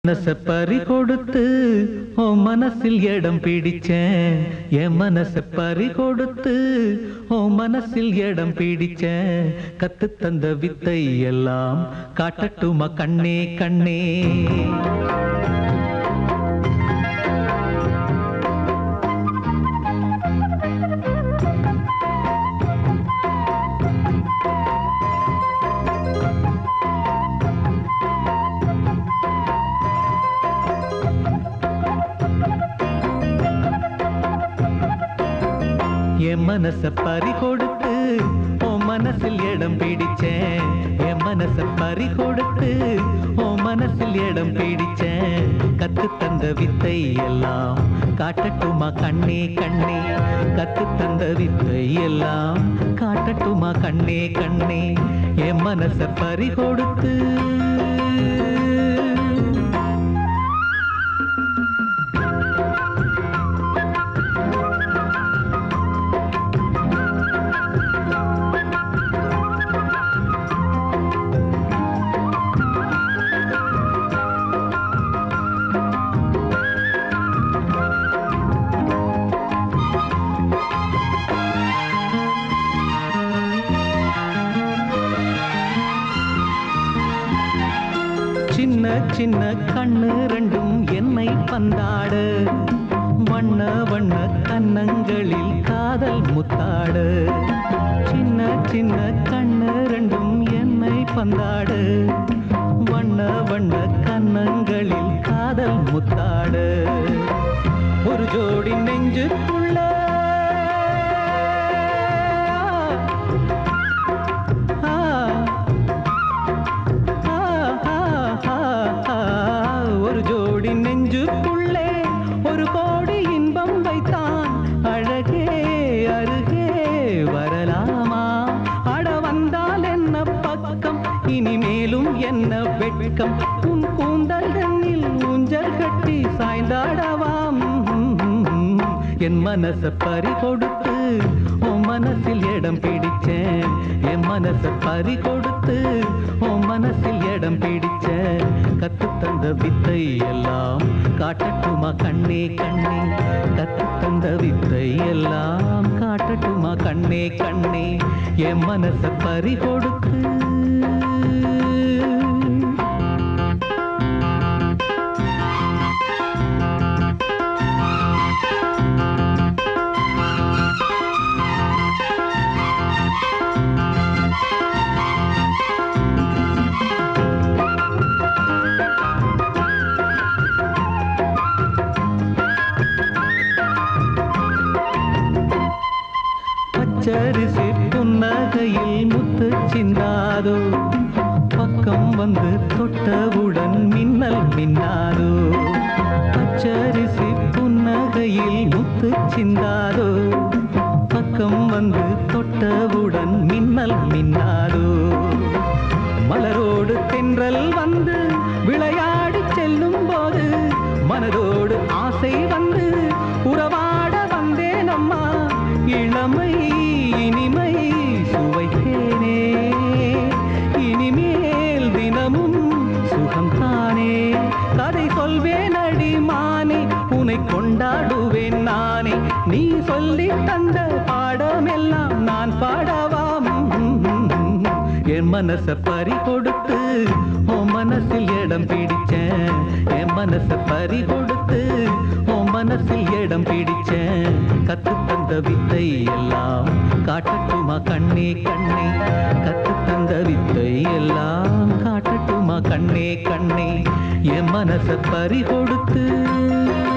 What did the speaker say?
மனச பறி கொடுத்து உன் மனசில் இடம் பிடிச்சேன் என் மனச பறி கொடுத்து உன் மனசில் இடம் பிடிச்சேன் கத்து தந்த வித்தை எல்லாம் காட்டட்டுமா கண்ணே கண்ணே என் மனச பறி கொடுத்து உன் மனசில் இடம் பிடிச்சேன் என் மனச பறி கொடுத்து உன் மனசில் இடம் பிடிச்சேன் கத்து தந்த வித்தை எல்லாம் காட்டட்டுமா கண்ணே கண்ணே கத்து தந்த வித்தை எல்லாம் காட்டட்டுமா கண்ணே கண்ணே என் மனச பறி கொடுத்து சின்ன சின்ன கண்ணு ரெண்டும் என்னை பந்தாடு வண்ண வண்ண கன்னங்களில் காதல் முத்தாடு சின்ன சின்ன கண்ணு ரெண்டும் என்னை பந்தாடு வண்ண வண்ண கன்னங்களில் காதல் முத்தாடு ஒரு ஜோடி நெஞ்சுக்குள்ள ஆ ஒரு ஜோடி நெஞ்சுக்குள்ளே ஒரு கோடி இன்பம் வைத்தான் அழகே அருகே வரலாமா அட வந்தால் என்ன பக்கம் இனிமேலும் என்ன வெட்கம் உன் கூந்தல் கண்ணில் ஊஞ்சல் கட்டி சாய்ந்தாடவாம் என் மனச பறி கொடுத்து உன் மனசில் இடம் பிடிச்சேன் என் மனச பறி கொடுத்து உன் மனசில் இடம் பிடிச்சேன் கத்து தந்த வித்தை எல்லாம் காட்டட்டுமா கண்ணே கண்ணே கத்து தந்த வித்தை எல்லாம் காட்டட்டுமா கண்ணே கண்ணே என் மனச பறி கொடுத்து பச்சரிசி புன்னகையில் முத்து சிந்தாதோ பக்கம் வந்து தொட்டவுடன் மின்னல் மின்னாதோ பச்சரிசி புன்னகையில் முத்து சிந்தாதோ பக்கம் வந்து தொட்டவுடன் மின்னல் மின்னாதோ மலரோடு தென்றல் வந்து விளையாடி செல்லும் போது மனதோடு ஆசை வந்து உறவாட வந்தேன் அம்மா இளமை இனிமை சுவைத்தேனே இனிமேல் தினமும் சுகம் தானே கதை சொல்வேன் அடி மானே உன்னை கொண்டாடுவேன் நானே நீ சொல்லி தந்த பாடமெல்லாம் நான் பாடவாம் என் மனச பறி கொடுத்து உன் மனசில் இடம் பிடிச்சேன் என் மனச பறி கொடுத்து உன் மனசில் இடம் பிடிச்சேன் கத்து தந்த வித்தை எல்லாம் காட்டட்டுமா கண்ணே கண்ணே கத்து தந்த வித்தை எல்லாம் காட்டட்டுமா கண்ணே கண்ணே என் மனச பறி கொடுத்து